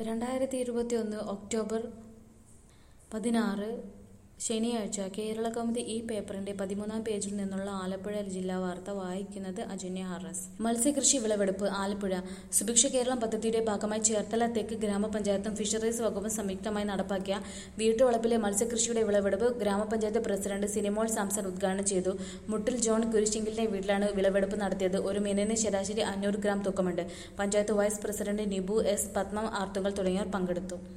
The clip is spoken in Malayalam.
രണ്ടായിരത്തി ഇരുപത്തിയൊന്ന് ഒക്ടോബർ പതിനാറ് ശനിയാഴ്ച കേരള കൗമുദി ഈ പേപ്പറിന്റെ പതിമൂന്നാം പേജിൽ നിന്നുള്ള ആലപ്പുഴ ജില്ലാ വാർത്ത വായിക്കുന്നത് അജന്യ ആർഎസ് മത്സ്യകൃഷി വിളവെടുപ്പ് ആലപ്പുഴ സുഭിക്ഷ കേരളം പദ്ധതിയുടെ ഭാഗമായി ചേർത്തല തെക്ക് ഗ്രാമപഞ്ചായത്തും ഫിഷറീസ് വകുപ്പും സംയുക്തമായി നടപ്പാക്കിയ വീട്ടുവളപ്പിലെ മത്സ്യകൃഷിയുടെ വിളവെടുപ്പ് ഗ്രാമപഞ്ചായത്ത് പ്രസിഡന്റ് സിനിമോൾ സാംസൺ ഉദ്ഘാടനം ചെയ്തു മുട്ടിൽ ജോൺ കുരിശിങ്കലിന്റെ വീട്ടിലാണ് വിളവെടുപ്പ് നടത്തിയത് ഒരു മീനിന് ശരാശരി അഞ്ഞൂറ് ഗ്രാം തൂക്കമുണ്ട് panchayat vice president Nibu S Padmam Arthunkal തുടങ്ങിയവർ പങ്കെടുത്തു